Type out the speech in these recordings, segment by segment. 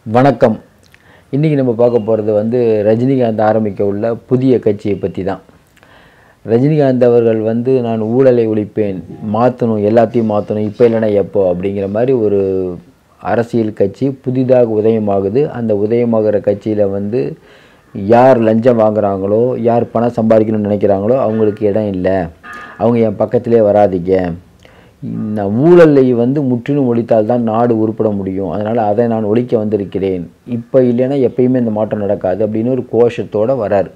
வணக்கம் இன்றைக்கி நம்ம பார்க்க போகிறது வந்து ரஜினிகாந்த் ஆரம்பிக்க உள்ள புதிய கட்சியை பற்றி தான் ரஜினிகாந்த் அவர்கள் வந்து நான் ஊழலை ஒழிப்பேன் மாற்றணும் எல்லாத்தையும் மாற்றணும் இப்போ இல்லைன்னா எப்போ அப்படிங்கிற மாதிரி ஒரு அரசியல் கட்சி புதிதாக உதயமாகுது அந்த உதயமாகிற கட்சியில் வந்து யார் லஞ்சம் வாங்குறாங்களோ யார் பணம் சம்பாதிக்கணும்னு நினைக்கிறாங்களோ அவங்களுக்கு இடம் இல்லை அவங்க என் பக்கத்திலே வராதீங்க நான் ஊழலை வந்து முற்றிலும் ஒழித்தால் தான் நாடு உருப்பட முடியும் அதனால் அதை நான் ஒழிக்க வந்திருக்கிறேன் இப்போ இல்லைன்னா எப்பயுமே இந்த மாற்றம் நடக்காது அப்படின்னு ஒரு கோஷத்தோடு வரார்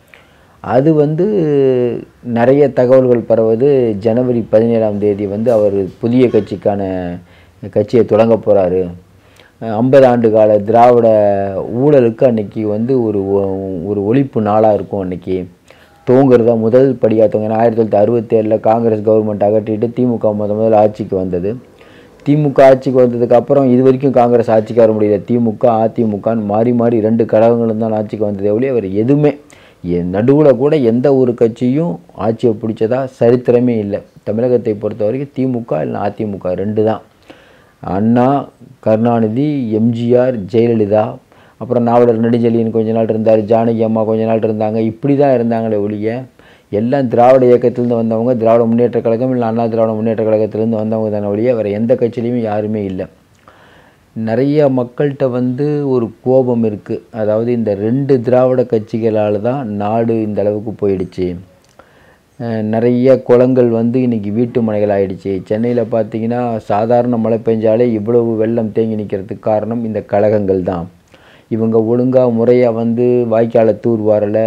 அது வந்து நிறைய தகவல்கள் பரவது ஜனவரி பதினேழாம் தேதி வந்து அவர் புதிய கட்சிக்கான கட்சியை தொடங்க போகிறாரு ஐம்பது ஆண்டு கால திராவிட ஊழலுக்கு அன்னைக்கு வந்து ஒரு ஒ- ஒரு ஒழிப்பு நாளாக இருக்கும் அன்னைக்கு துவங்குறதா முதல் படியாக துவங்க ஆயிரத்தி தொள்ளாயிரத்தி அறுபத்தேழில் காங்கிரஸ் கவர்மெண்ட் அகற்றிட்டு திமுக முத முதல் ஆட்சிக்கு வந்தது திமுக ஆட்சிக்கு வந்ததுக்கு அப்புறம் இது வரைக்கும் காங்கிரஸ் ஆட்சிக்கு வர முடியல திமுக அதிமுகன்னு மாறி மாறி ரெண்டு கழகங்களும் தான் ஆட்சிக்கு வந்ததே ஒழிய அவர் எதுவுமே நடுவில் கூட எந்த ஒரு கட்சியும் ஆட்சியை பிடிச்சதா சரித்திரமே இல்லை தமிழகத்தை பொறுத்த வரைக்கும் திமுக இல்லை அதிமுக ரெண்டு தான் அண்ணா கருணாநிதி எம்ஜிஆர் ஜெயலலிதா அப்புறம் நாவலர் நெடுஞ்செழியன் கொஞ்ச நாள் இருந்தார் ஜானகி அம்மா கொஞ்ச நாள் இருந்தாங்க இப்படி தான் இருந்தாங்களே ஒழிய எல்லாம் திராவிட இயக்கத்திலேருந்து வந்தவங்க திராவிட முன்னேற்ற கழகம் இல்லை அண்ணா திராவிட முன்னேற்ற கழகத்திலேருந்து வந்தவங்க தானே ஒழிய வேறு எந்த கட்சியிலையும் யாருமே இல்லை நிறைய மக்கள்கிட்ட வந்து ஒரு கோபம் இருக்குது அதாவது இந்த ரெண்டு திராவிட கட்சிகளால் தான் நாடு இந்த அளவுக்கு போயிடுச்சு அஹ் நிறைய குளங்கள் வந்து இன்றைக்கி வீட்டு மனைகள் ஆயிடுச்சு சென்னையில் பார்த்தீங்கன்னா சாதாரண மழை பெஞ்சாலே இவ்வளவு வெள்ளம் தேங்கி நிற்கிறதுக்கு காரணம் இந்த கழகங்கள் தான் இவங்க ஒழுங்காக முறையாக வந்து வாய்க்காலை தூர் வரல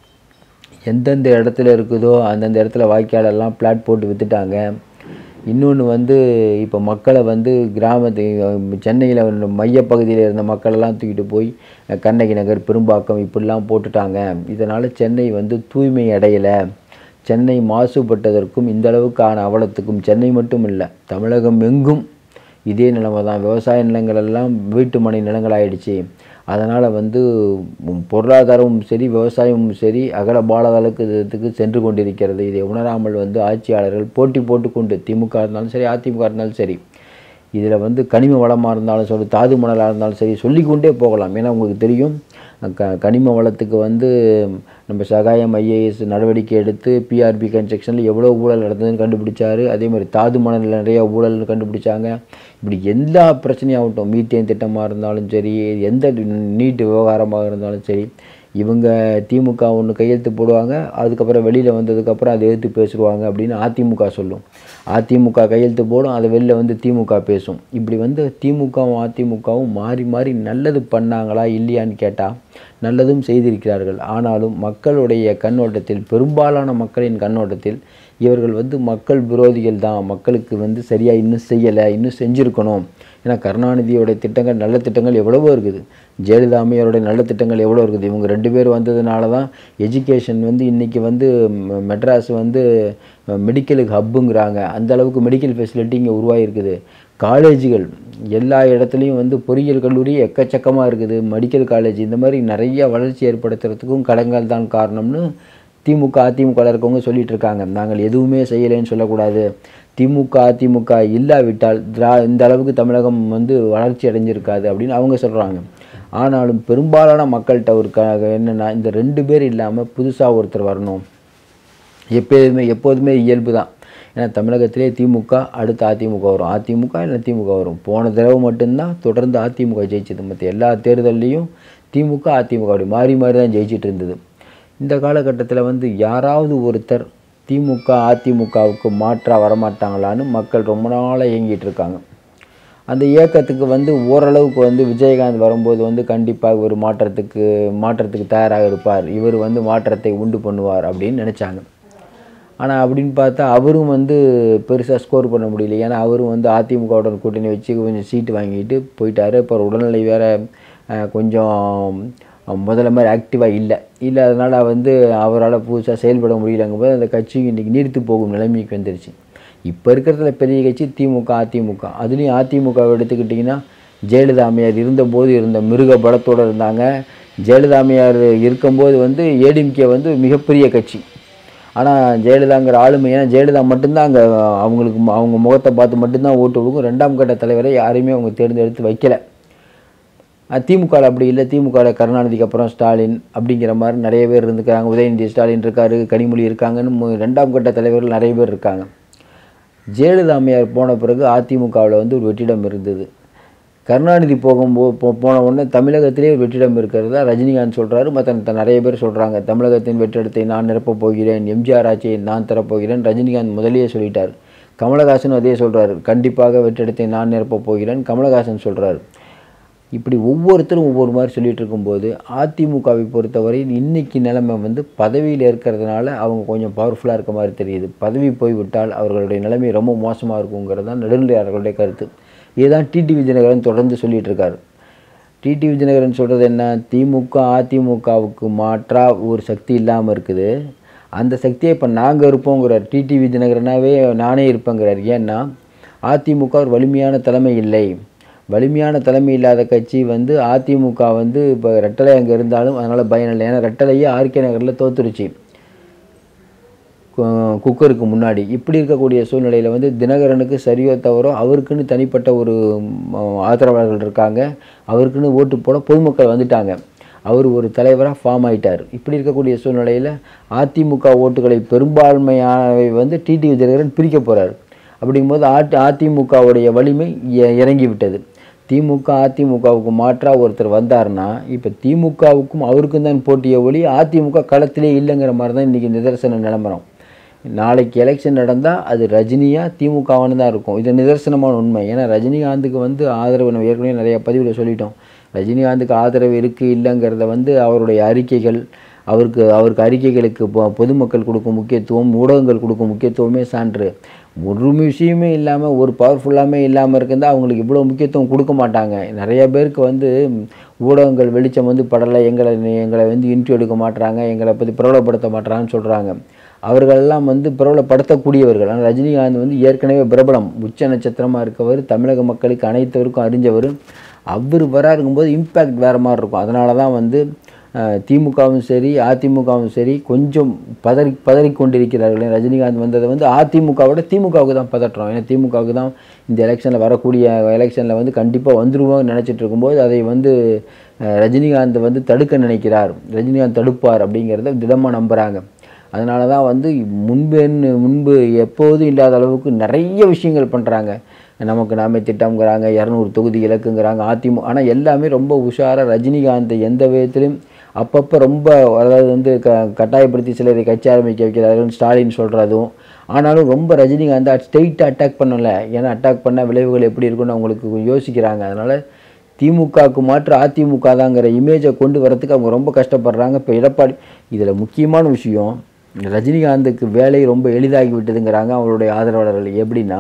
எந்தெந்த இடத்துல இருக்குதோ அந்தந்த இடத்துல வாய்க்காலெல்லாம் பிளாட் போட்டு விற்றுட்டாங்க இன்னொன்று வந்து இப்போ மக்களை வந்து கிராமத்து சென்னையில் மையப்பகுதியில் இருந்த மக்களெல்லாம் தூக்கிட்டு போய் அஹ், கண்ணகி நகர் பெரும்பாக்கம் இப்படிலாம் போட்டுட்டாங்க இதனால் சென்னை வந்து தூய்மை அடையலை சென்னை மாசுபட்டதற்கும் இந்த அளவுக்கான அவலத்துக்கும் சென்னை மட்டும் இல்லை தமிழகம் எங்கும் இதே நிலைமை தான் விவசாய நிலங்கள் எல்லாம் வீட்டு மனை நிலங்கள் ஆயிடுச்சு அதனால் வந்து உம் பொருளாதாரமும் சரி விவசாயமும் சரி அகல பாலதளத்துக்கு சென்று கொண்டிருக்கிறது இதை உணராமல் வந்து ஆட்சியாளர்கள் போட்டி போட்டுக்கொண்டு திமுக இருந்தாலும் சரி அதிமுக இருந்தாலும் சரி இதில் வந்து கனிம வளமாக இருந்தாலும் சரி தாது மணலாக இருந்தாலும் சரி சொல்லிக்கொண்டே போகலாம் ஏன்னா உங்களுக்கு தெரியும் க கனிம வளத்துக்கு வந்து நம்ம சகாயம் ஐஏஎஸ் நடவடிக்கை எடுத்து பிஆர்பி கன்ஸ்ட்ரக்ஷனில் எவ்வளோ ஊழல் நடந்ததுன்னு கண்டுபிடிச்சாரு அதே மாதிரி தாது மணலில் நிறைய ஊழல் கண்டுபிடிச்சாங்க இப்படி எல்லா பிரச்சனையாகட்டும் மீத்தேன் திட்டமாக இருந்தாலும் சரி எந்த நீட்டு விவகாரமாக இருந்தாலும் சரி இவங்க திமுக ஒன்று கையெழுத்து போடுவாங்க அதுக்கப்புறம் வெளியில் வந்ததுக்கப்புறம் அதை எதிர்த்து பேசுவாங்க அப்படின்னு அதிமுக சொல்லும் அதிமுக கையெழுத்து போடும் அதை வெளில வந்து திமுக பேசும் இப்படி வந்து திமுகவும் அதிமுகவும் மாறி மாறி நல்லது பண்ணாங்களா இல்லையான்னு கேட்டால் நல்லதும் செய்திருக்கிறார்கள் ஆனாலும் மக்களுடைய கண்ணோட்டத்தில் பெரும்பாலான மக்களின் கண்ணோட்டத்தில் இவர்கள் வந்து மக்கள் விரோதிகள் தான் மக்களுக்கு வந்து சரியாக இன்னும் செய்யலை இன்னும் செஞ்சுருக்கணும் ஏன்னா கருணாநிதியோட திட்டங்கள் நல்ல திட்டங்கள் எவ்வளவோ இருக்குது ஜெயலலிதா அம்மையாருடைய நல்ல திட்டங்கள் எவ்வளோ இருக்குது இவங்க ரெண்டு பேர் வந்ததுனால தான் எஜுகேஷன் வந்து இன்றைக்கி வந்து ம- மெட்ராஸ் வந்து மெடிக்கலுக்கு ஹப்புங்கிறாங்க அந்த அளவுக்கு மெடிக்கல் ஃபெசிலிட்டி இங்கே உருவாகிருக்குது காலேஜுகள் எல்லா இடத்துலையும் வந்து பொறியியல் கல்லூரி எக்கச்சக்கமாக இருக்குது மெடிக்கல் காலேஜ் இந்த மாதிரி நிறைய வளர்ச்சி ஏற்படுத்துறதுக்கும் கடன்கள் தான் காரணம்னு திமுக அதிமுக இருக்கவங்க சொல்லிட்டு இருக்காங்க நாங்கள் எதுவுமே செய்யலைன்னு சொல்லக்கூடாது திமுக அதிமுக இல்லாவிட்டால் திரா இந்த அளவுக்கு தமிழகம் வந்து வளர்ச்சி அடைஞ்சிருக்காது அப்படின்னு அவங்க சொல்கிறாங்க ஆனாலும் பெரும்பாலான மக்கள்கிட்ட ஒரு க என்னென்னா இந்த ரெண்டு பேர் இல்லாமல் புதுசாக ஒருத்தர் வரணும் எப்போதுமே எப்போதுமே இயல்பு தான் ஏன்னா தமிழகத்திலே திமுக அடுத்து அதிமுக வரும் அதிமுக இல்லை திமுக வரும் போன தடவை மட்டும்தான் தொடர்ந்து அதிமுக ஜெயிச்சது மற்ற எல்லா தேர்தல்லையும் திமுக அதிமுக அப்படி மாறி மாறி தான் ஜெயிச்சிட்டு இருந்தது இந்த காலகட்டத்தில் வந்து யாராவது ஒருத்தர் திமுக அதிமுகவுக்கு மாற்றாக வரமாட்டாங்களான்னு மக்கள் ரொம்ப நாளாக இயங்கிட்டு இருக்காங்க அந்த இயக்கத்துக்கு வந்து ஓரளவுக்கு வந்து விஜயகாந்த் வரும்போது வந்து கண்டிப்பாக ஒரு மாற்றத்துக்கு மாற்றத்துக்கு தயாராக இருப்பார் இவர் வந்து மாற்றத்தை உண்டு பண்ணுவார் அப்படின்னு நினச்சாங்க ஆனால் அப்படின்னு பார்த்தா அவரும் வந்து பெருசாக ஸ்கோர் பண்ண முடியல ஏன்னா அவரும் வந்து அதிமுகவுடன் கூட்டணி வச்சு கொஞ்சம் சீட்டு வாங்கிட்டு போயிட்டாரு இப்போ உடல்நிலை வேற அஹ், கொஞ்சம் அஹ், முதல்ல மாதிரி ஆக்டிவாக இல்லை இல்லை அதனால் வந்து அவரால் புதுசாக செயல்பட முடியலங்கும்போது அந்த கட்சி இன்றைக்கி நீர்த்து போகும் நிலைமைக்கு வந்துருச்சு இப்போ இருக்கிறதுல பெரிய கட்சி திமுக அதிமுக அதுலேயும் அதிமுக எடுத்துக்கிட்டிங்கன்னா ஜெயலலிதா அம்மையார் இருந்தபோது இருந்த மிருக பலத்தோடு இருந்தாங்க ஜெயலலிதா அம்மையார் இருக்கும்போது வந்து ஏடிஎம்கே வந்து மிகப்பெரிய கட்சி ஆனால் ஜெயலலிதாங்கிற ஆளுமை ஏன்னா ஜெயலலிதா மட்டும்தான் அங்கே அவங்களுக்கு ம- அவங்க முகத்தை பார்த்து மட்டும்தான் ஓட்டு விடுக்கும் ரெண்டாம் கட்ட தலைவரை யாரையுமே அவங்க தேர்ந்தெடுத்து வைக்கல திமுக அப்படி இல்லை திமுக கருணாநிதிக்கு அப்புறம் ஸ்டாலின் அப்படிங்கிற மாதிரி நிறைய பேர் இருந்துக்கிறாங்க உதயநிதி ஸ்டாலின் இருக்காரு கனிமொழி இருக்காங்கன்னு மு- ரெண்டாம் கட்ட தலைவர்கள் நிறைய பேர் இருக்காங்க ஜெயலலிதா அம்மையார் போன பிறகு அதிமுகவில் வந்து ஒரு வெற்றிடம் இருந்தது கருணாநிதி போகும்போது போ போன உடனே தமிழகத்திலே ஒரு வெற்றிடம் இருக்கிறதா ரஜினிகாந்த் சொல்கிறாரு மற்ற நிறைய பேர் சொல்கிறாங்க தமிழகத்தின் வெற்றிடத்தை நான் நிரப்பப் போகிறேன் எம்ஜிஆர் ஆட்சியை நான் தரப்போகிறேன் ரஜினிகாந்த் முதலியே சொல்லிட்டார் கமலஹாசனும் அதே சொல்கிறாரு கண்டிப்பாக வெற்றிடத்தை நான் நிரப்பப் போகிறேன் கமலஹாசன் சொல்கிறாரு இப்படி ஒவ்வொருத்தரும் ஒவ்வொரு மாதிரி சொல்லிட்டு இருக்கும்போது அதிமுகவை பொறுத்தவரை இன்னைக்கு நிலைமை வந்து பதவியில் இருக்கிறதுனால அவங்க கொஞ்சம் பவர்ஃபுல்லாக இருக்க மாதிரி தெரியுது பதவி போய்விட்டால் அவர்களுடைய நிலைமை ரொம்ப மோசமாக இருக்குங்கிறது தான் நடுநிலையாளர்களுடைய கருத்து இதுதான் டிடி விஜயநகரன் தொடர்ந்து சொல்லிட்டு இருக்காரு டிடி விஜயநகரன் சொல்கிறது என்ன திமுக அதிமுகவுக்கு மாற்றா ஒரு சக்தி இல்லாமல் இருக்குது அந்த சக்தியை இப்போ நாங்கள் இருப்போங்கிறார் டிடி விஜயநகரனாவே நானே இருப்பேங்கிறார் ஏன்னா அதிமுக ஒரு வலிமையான தலைமை இல்லை வலிமையான தலைமை இல்லாத கட்சி வந்து அதிமுக வந்து இப்போ ரெட்டலை அங்கே இருந்தாலும் அதனால் பயன் இல்லை ஏன்னா ரெட்டலையே ஆர்கே நகரில் தோத்துருச்சு கு- குக்கருக்கு முன்னாடி இப்படி இருக்கக்கூடிய சூழ்நிலையில் வந்து தினகரனுக்கு சரியோ தவறோ அவருக்குன்னு தனிப்பட்ட ஒரு ம், ஆதரவாளர்கள் இருக்காங்க அவருக்குன்னு ஓட்டு போட பொதுமக்கள் வந்துட்டாங்க அவர் ஒரு தலைவராக ஃபார்ம் ஆயிட்டார் இப்படி இருக்கக்கூடிய சூழ்நிலையில் அதிமுக ஓட்டுகளை பெரும்பான்மையானவை வந்து டிடி விஜயகரன் பிரிக்க போகிறார் அப்படிங்கும்போது ஆட்டி அதிமுகவுடைய வலிமை இ- இறங்கி விட்டது திமுக அதிமுகவுக்கு மாற்றாக ஒருத்தர் வந்தார்னா இப்போ திமுகவுக்கும் அவருக்கும் தான் போட்டிய ஒளி அதிமுக களத்திலே இல்லைங்கிற மாதிரி தான் இன்றைக்கி நிதர்சன நிலம்பரம் நாளைக்கு எலெக்ஷன் நடந்தால் அது ரஜினியா திமுகவானு தான் இருக்கும் இது நிதர்சனமான உண்மை ஏன்னா ரஜினிகாந்துக்கு வந்து ஆதரவு நம்ம ஏற்கனவே நிறைய பதிவில் சொல்லிட்டோம் ரஜினிகாந்துக்கு ஆதரவு இருக்குது இல்லைங்கிறத வந்து அவருடைய அறிக்கைகள் அவருக்கு அவருக்கு அறிக்கைகளுக்கு பொ- பொதுமக்கள் கொடுக்கும் முக்கியத்துவம் ஊடகங்கள் கொடுக்கும் முக்கியத்துவமே சான்று ஒரு விஷயமே இல்லாமல் ஒரு பவர்ஃபுல்லாமே இல்லாமல் இருந்தால் அவங்களுக்கு இவ்வளோ முக்கியத்துவம் கொடுக்க மாட்டாங்க நிறைய பேருக்கு வந்து ம், ஊடகங்கள் வெளிச்சம் வந்து படலை எங்களை எங்களை வந்து இன்ட்ரி எடுக்க மாட்றாங்க எங்களை பற்றி பிரபலப்படுத்த மாட்றாங்கன்னு சொல்கிறாங்க அவர்களெல்லாம் வந்து பிரபலப்படுத்தக்கூடியவர்கள் ஆனால் ரஜினிகாந்த் வந்து ஏற்கனவே பிரபலம் உச்ச நட்சத்திரமாக இருக்கவர் தமிழக மக்களுக்கு அனைத்தவருக்கும் அறிஞ்சவர் அவர் வராருங்கும்போது இம்பேக்ட் வேறு மாதிரி இருக்கும் அதனால தான் வந்து அஹ், திமுகவும் சரி அதிமுகவும் சரி கொஞ்சம் பதறி பதறிக்கொண்டிருக்கிறார்கள் ரஜினிகாந்த் வந்ததை வந்து அதிமுகவோட திமுகவுக்கு தான் பதற்றோம் ஏன்னா திமுகவுக்கு தான் இந்த எலெக்ஷனில் வரக்கூடிய எலெக்ஷனில் வந்து கண்டிப்பாக வந்துருவோம்னு நினச்சிட்டு இருக்கும்போது அதை வந்து அஹ், ரஜினிகாந்த் வந்து தடுக்க நினைக்கிறார் ரஜினிகாந்த் தடுப்பார் அப்படிங்கிறத திடமாக நம்புகிறாங்க அதனால தான் வந்து முன்பென்னு முன்பு எப்போதும் இல்லாத அளவுக்கு நிறைய விஷயங்கள் பண்ணுறாங்க நமக்கு நாமே திட்டம்ங்கிறாங்க இரநூறு தொகுதி இலக்குங்கிறாங்க அதிமுக ஆனால் எல்லாமே ரொம்ப உஷாராக ரஜினிகாந்தை எந்த விதத்திலும் அப்பப்போ ரொம்ப அதாவது வந்து க கட்டாயப்படுத்தி சிலரை கட்சி ஆரம்பிக்க வைக்கிறார்கள் ஸ்டாலின் சொல்கிறதும் ஆனாலும் ரொம்ப ரஜினிகாந்தை ஸ்ட்ரெயிட்டாக அட்டாக் பண்ணலை ஏன்னா அட்டாக் பண்ண விளைவுகள் எப்படி இருக்குன்னு அவங்களுக்கு யோசிக்கிறாங்க அதனால் திமுகவுக்கு மாற்று அதிமுக தாங்கிற இமேஜை கொண்டு வரதுக்கு அவங்க ரொம்ப கஷ்டப்படுறாங்க இப்போ எடப்பாடி இதில் முக்கியமான விஷயம் ரஜினிகாந்துக்கு வேலை ரொம்ப எளிதாகி விட்டதுங்கிறாங்க அவருடைய ஆதரவாளர்கள் எப்படின்னா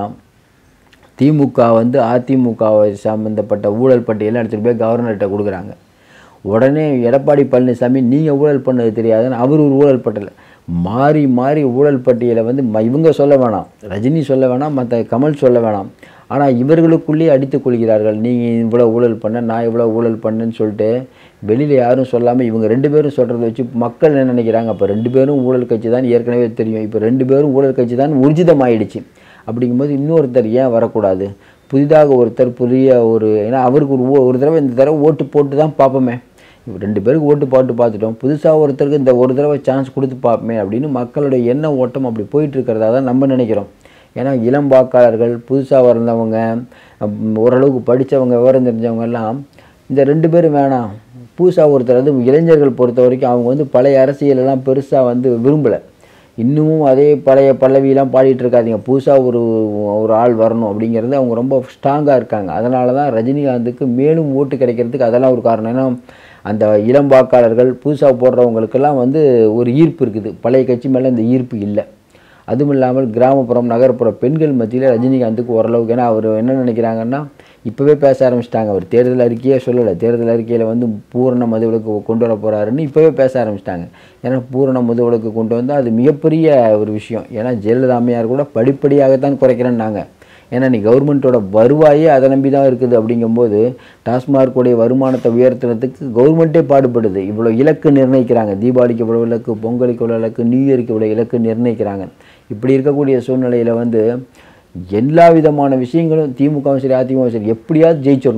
திமுக வந்து அதிமுகவை சம்மந்தப்பட்ட ஊழல் பட்டியலை எடுத்துகிட்டு போய் கவர்னர்கிட்ட கொடுக்குறாங்க உடனே எடப்பாடி பழனிசாமி நீங்கள் ஊழல் பண்ணது தெரியாதுன்னு அவர் ஒரு ஊழல் பட்டியல் மாறி மாறி ஊழல் பட்டியலை வந்து ம- இவங்க சொல்ல வேணாம் ரஜினி சொல்ல வேணாம் மற்ற கமல் சொல்ல வேணாம் ஆனால் இவர்களுக்குள்ளேயே அடித்துக் கொள்கிறார்கள் நீங்கள் இவ்வளோ ஊழல் பண்ண நான் இவ்வளோ ஊழல் பண்ணேன்னு சொல்லிட்டு வெளியில் யாரும் சொல்லாமல் இவங்க ரெண்டு பேரும் சொல்கிறத வச்சு மக்கள் என்ன நினைக்கிறாங்க அப்போ ரெண்டு பேரும் ஊழல் கட்சி தான் ஏற்கனவே தெரியும் இப்போ ரெண்டு பேரும் ஊழல் கட்சி தான் ஊர்ஜிதமாயிடுச்சு அப்படிங்கும்போது இன்னொருத்தர் ஏன் வரக்கூடாது புதிதாக ஒருத்தர் புதிய ஒரு ஏன்னா அவருக்கு ஒரு ஓ- ஒரு தடவை இந்த தடவை ஓட்டு போட்டு தான் பார்ப்போமே இப்போ ரெண்டு பேருக்கு ஓட்டு போட்டு பார்த்துட்டோம் புதுசாக ஒருத்தருக்கு இந்த ஒரு தடவை சான்ஸ் கொடுத்து பார்ப்போமே அப்படின்னு மக்களுடைய எண்ண ஓட்டம் அப்படி போயிட்டு இருக்கிறதா தான் நம்ம நினைக்கிறோம் ஏன்னா இளம் வாக்காளர்கள் புதுசாக வந்தவங்க அம், ஓரளவுக்கு படித்தவங்க விவரம் தெரிஞ்சவங்க எல்லாம் இந்த ரெண்டு பேரும் வேணாம் புதுசாக ஒருத்தர் வந்து இளைஞர்கள் பொறுத்த வரைக்கும் அவங்க வந்து பழைய அரசியலெல்லாம் பெருசாக வந்து விரும்பலை இன்னமும் அதே பழைய பல்லவியெல்லாம் பாடிட்டு இருக்காதீங்க புதுசாக ஒரு ஒரு ஆள் வரணும் அப்படிங்கிறது அவங்க ரொம்ப ஸ்ட்ராங்காக இருக்காங்க அதனால தான் ரஜினிகாந்துக்கு மேலும் ஓட்டு கிடைக்கிறதுக்கு அதெல்லாம் ஒரு காரணம் ஏன்னா அந்த இளம் வாக்காளர்கள் புதுசாக போடுறவங்களுக்கெல்லாம் வந்து ஒரு ஈர்ப்பு இருக்குது பழைய கட்சி மேலே இந்த ஈர்ப்பு இல்லை அதுவும் இல்லாமல் கிராமப்புறம் நகர்ப்புற பெண்கள் மத்தியில் ரஜினிகாந்துக்கு ஓரளவுக்கு ஏன்னா அவர் என்ன நினைக்கிறாங்கன்னா இப்போவே பேச ஆரம்பிச்சிட்டாங்க அவர் தேர்தல் அறிக்கையே சொல்லலை தேர்தல் அறிக்கையில் வந்து பூரண மதுவிலக்கு கொண்டு வர போகிறாருன்னு இப்போவே பேச ஆரம்பிச்சிட்டாங்க ஏன்னா பூரண மதுவிலக்கு கொண்டு வந்தால் அது மிகப்பெரிய ஒரு விஷயம் ஏன்னா ஜெயலலிதா அம்மையார் கூட படிப்படியாகத்தான் குறைக்கிறேன்னாங்க ஏன்னா நீ கவர்மெண்ட்டோட வருவாயே அதை நம்பி தான் இருக்குது அப்படிங்கும்போது டாஸ்மார்க்குடைய வருமானத்தை உயர்த்துறதுக்கு கவர்மெண்ட்டே பாடுபடுது இவ்வளோ இலக்கு நிர்ணயிக்கிறாங்க தீபாவளிக்கு இவ்வளோ இலக்கு பொங்கலுக்கு இவ்வளோ இலக்கு நியூ இயருக்கு இவ்வளோ இலக்கு நிர்ணயிக்கிறாங்க இப்படி இருக்கக்கூடிய சூழ்நிலையில் வந்து எல்லா விதமான விஷயங்களும் திமுகவும் சரி அதிமுகவும் சரி எப்படியாவது ஜெயிச்சிடணும்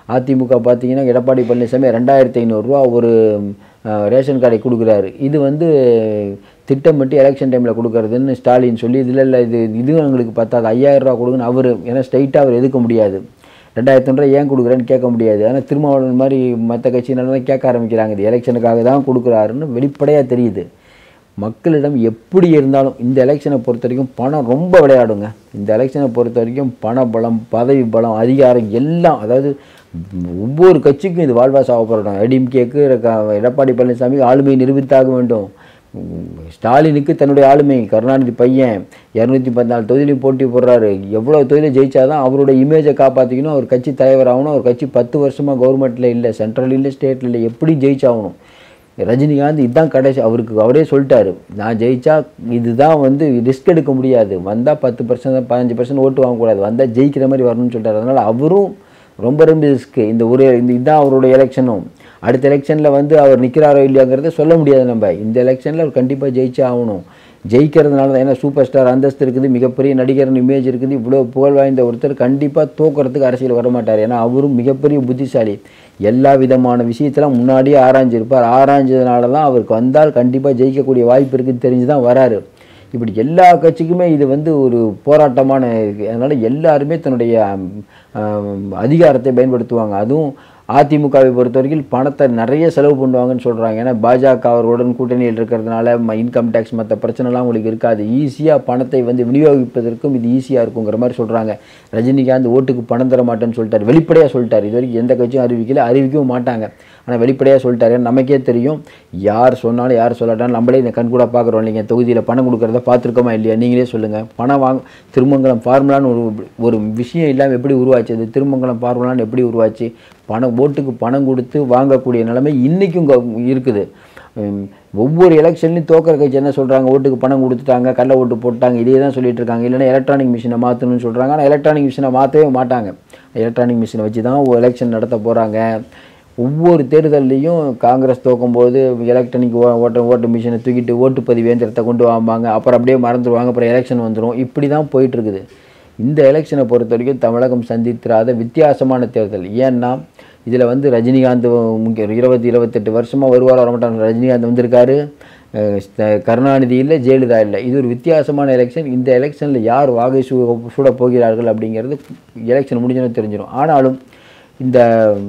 அதிமுக பார்த்தீங்கன்னா எடப்பாடி பழனிசாமி ரெண்டாயிரத்தி ஐநூறுரூவா ஒரு அஹ், ரேஷன் கார்டை கொடுக்குறாரு இது வந்து திட்டமிட்டு எலெக்ஷன் டைமில் கொடுக்கறதுன்னு ஸ்டாலின் சொல்லி இதில் இல்லை இது இதுவும் எங்களுக்கு பத்தாது ஐயாயிரம் ரூபா கொடுங்கன்னு அவர் ஏன்னா ஸ்ட்ரைட்டாக அவர் எதுக்க முடியாது ரெண்டாயிரத்தி ரூபா ஏன் கொடுக்குறேன்னு கேட்க முடியாது ஆனால் திருமாவளவன் மாதிரி மற்ற கட்சியினரெல்லாம் கேட்க ஆரம்பிக்கிறாங்க இது எலெக்ஷனுக்காக தான் கொடுக்குறாருன்னு வெளிப்படையாக தெரியுது மக்களிடம் எப்படி இருந்தாலும் இந்த எலெக்ஷனை பொறுத்த வரைக்கும் பணம் ரொம்ப விளையாடுங்க இந்த எலெக்ஷனை பொறுத்த வரைக்கும் பண பலம் பதவி பலம் அதிகாரம் எல்லாம் அதாவது ஒவ்வொரு கட்சிக்கும் இது வாழ்வா சாவப்படணும் ஏடிஎம்கேக்கு எடப்பாடி பழனிசாமி ஆளுமையை நிரூபித்தாக வேண்டும் உம், ஸ்டாலினுக்கு தன்னுடைய ஆளுமை கருணாநிதி பையன் இரநூத்தி பதினாலு தொகுதியிலையும் போட்டி போடுறாரு எவ்வளோ தொகுதியில் ஜெயிச்சாதான் அவரோட இமேஜை காப்பாற்றிக்கணும் அவர் கட்சி தலைவர் ஆகணும் அவர் கட்சி பத்து வருஷமாக கவர்மெண்ட்டில் இல்லை சென்ட்ரல் இல்லை ஸ்டேட்டில் இல்லை எப்படி ஜெயிச்சாகணும் ரஜினிகாந்த் இதுதான் கடைசி அவருக்கு அவரே சொல்லிட்டாரு நான் ஜெயிச்சா இதுதான் வந்து ரிஸ்க் எடுக்க முடியாது வந்தால் பத்து பர்சன்ட் பதினஞ்சு பர்சன்ட் ஓட்டு வாங்கக்கூடாது வந்தால் ஜெயிக்கிற மாதிரி வரணும்னு சொல்லிட்டாரு அதனால் அவரும் ரொம்ப ரொம்ப ரிஸ்க்கு இந்த ஒரு இந்த இதுதான் அவரோட எலெக்ஷனும் அடுத்த எலெக்ஷனில் வந்து அவர் நிற்கிறாரோ இல்லையாங்கிறத சொல்ல முடியாது நம்ம இந்த எலெக்ஷனில் அவர் கண்டிப்பாக ஜெயிச்சே ஆகணும் ஜெயிக்கிறதுனால தான் ஏன்னா சூப்பர் ஸ்டார் அந்தஸ்து இருக்குது மிகப்பெரிய நடிகர்னு இமேஜ் இருக்குது இவ்வளோ புகழ் வாய்ந்த ஒருத்தர் கண்டிப்பாக தோக்கிறதுக்கு அரசியல் வர மாட்டார் ஏன்னா அவரும் மிகப்பெரிய புத்திசாலி எல்லா விதமான விஷயத்தெல்லாம் முன்னாடியே ஆராய்ஞ்சிருப்பார் ஆராய்ஞ்சதுனால தான் அவருக்கு வந்தால் கண்டிப்பாக ஜெயிக்கக்கூடிய வாய்ப்பு இருக்குன்னு தெரிஞ்சு தான் வராரு இப்படி எல்லா கட்சிக்குமே இது வந்து ஒரு போராட்டமான இருக்கு அதனால் எல்லாருமே தன்னுடைய ஆம், ஆம், அதிகாரத்தை பயன்படுத்துவாங்க அதுவும் அதிமுகவை பொறுத்த வரைக்கும் பணத்தை நிறைய செலவு பண்ணுவாங்கன்னு சொல்கிறாங்க ஏன்னா பாஜக அவர்களுடன் கூட்டணியில் இருக்கிறதுனால இன்கம் டேக்ஸ் மற்ற பிரச்சனைலாம் உங்களுக்கு இருக்காது ஈஸியாக பணத்தை வந்து விநியோகிப்பதற்கும் இது ஈஸியாக இருக்குங்கிற மாதிரி சொல்கிறாங்க ரஜினிகாந்த் ஓட்டுக்கு பணம் தர மாட்டேன்னு சொல்லிட்டார் வெளிப்படையாக சொல்லிட்டார் இது வரைக்கும் எந்த கட்சியும் அறிவிக்கல அறிவிக்கவும் மாட்டாங்க ஆனால் வெளிப்படையாக சொல்லிட்டாரு ஏன்னா நமக்கே தெரியும் யார் சொன்னாலும் யார் சொல்லாட்டாலும் நம்மளே இந்த கண் கூட பார்க்குறோம் இல்லைங்க தொகுதியில் பணம் கொடுக்குறத பார்த்துருக்கோமா இல்லையா நீங்களே சொல்லுங்கள் பணம் வாங்க திருமங்கலம் ஃபார்முலான்னு ஒரு ஒரு விஷயம் இல்லாமல் எப்படி உருவாச்சு அது திருமங்கலம் ஃபார்முலான்னு எப்படி உருவாச்சு பணம் ஓட்டுக்கு பணம் கொடுத்து வாங்கக்கூடிய நிலைமை இன்றைக்கும் இருக்குது உம், ஒவ்வொரு எலெக்ஷன்லையும் தோக்கிற கட்சி என்ன சொல்கிறாங்க ஓட்டுக்கு பணம் கொடுத்துட்டாங்க கள்ள ஓட்டு போட்டாங்க இதே தான் சொல்லிட்டு இருக்காங்க இல்லைன்னா எலக்ட்ரானிக் மிஷினை மாற்றணும்னு சொல்கிறாங்க ஆனால் எலக்ட்ரானிக் மிஷினை மாற்றவே மாட்டாங்க எலக்ட்ரானிக் மிஷினை வச்சு தான் எலெக்ஷன் நடத்த போகிறாங்க ஒவ்வொரு தேர்தல்லையும் காங்கிரஸ் தோக்கும்போது எலக்ட்ரானிக் ஓட்ட ஓட்டு மிஷினை தூக்கிட்டு ஓட்டுப்பதிவு இயந்திரத்தை கொண்டு வாம்பாங்க அப்புறம் அப்படியே மறந்துடுவாங்க அப்புறம் எலெக்ஷன் வந்துடும் இப்படி தான் போயிட்டு இருக்குது இந்த எலெக்ஷனை பொறுத்த வரைக்கும் தமிழகம் சந்தித்திராத வித்தியாசமான தேர்தல் ஏன்னா இதில் வந்து ரஜினிகாந்த் முக்கிய இருபத்தி இருபத்தெட்டு வருஷமாக வருவார் வரமாட்டாங்க ரஜினிகாந்த் வந்திருக்காரு அஹ் ஸ்த- கருணாநிதி இல்லை ஜெயலலிதா இல்லை இது ஒரு வித்தியாசமான எலெக்ஷன் இந்த எலெக்ஷனில் யார் வாகை சூ சூட போகிறார்கள் அப்படிங்கிறது எலெக்ஷன் முடிஞ்சோன்னு தெரிஞ்சிடும் ஆனாலும் இந்த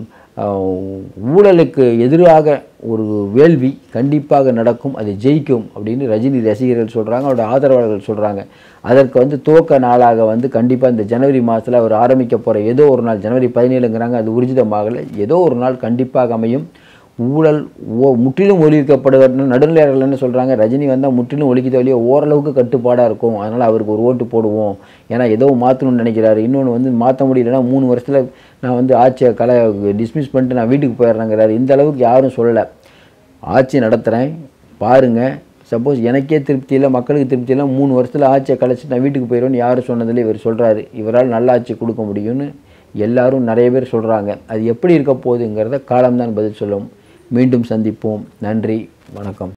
அஹ், ஊழலுக்கு எதிராக ஒரு வேள்வி கண்டிப்பாக நடக்கும் அது ஜெயிக்கும் அப்படின்னு ரஜினி ரசிகர்கள் சொல்கிறாங்க அவரோட ஆதரவாளர்கள் சொல்கிறாங்க அதற்கு வந்து துவக்க நாளாக வந்து கண்டிப்பாக இந்த ஜனவரி மாதத்தில் அவர் ஆரம்பிக்க போகிற ஏதோ ஒரு நாள் ஜனவரி பதினேழுங்கிறாங்க அது ஊர்ஜிதமாகலை ஏதோ ஒரு நாள் கண்டிப்பாக அமையும் ஊழல் ஓ முற்றிலும் ஒழிக்கப்படுவது நடுநிலையாளர்கள் என்ன சொல்கிறாங்க ரஜினி வந்தால் முற்றிலும் ஒழிக்கிற வழியே ஓரளவுக்கு கட்டுப்பாடாக இருக்கும் அதனால் அவருக்கு ஒரு ஓட்டு போடுவோம் ஏன்னா ஏதோ மாற்றணும்னு நினைக்கிறாரு இன்னொன்று வந்து மாற்ற முடியலன்னா மூணு வருஷத்தில் நான் வந்து ஆட்சியை கலை டிஸ்மிஸ் பண்ணிட்டு நான் வீட்டுக்கு போயிடுறேங்கிறாரு இந்த அளவுக்கு யாரும் சொல்லலை ஆட்சி நடத்துகிறேன் பாருங்கள் சப்போஸ் எனக்கே திருப்தி இல்லை மக்களுக்கு திருப்தி இல்லை மூணு வருஷத்தில் ஆட்சியை கலைச்சிட்டு நான் வீட்டுக்கு போயிடுவேன்னு யாரும் சொன்னதில்லை இவர் சொல்கிறாரு இவரால் நல்ல ஆட்சி கொடுக்க முடியும்னு எல்லாரும் நிறைய பேர் சொல்கிறாங்க அது எப்படி இருக்க போகுதுங்கிறத காலம்தான் பதில் சொல்லும் மீண்டும் சந்திப்போம் நன்றி வணக்கம்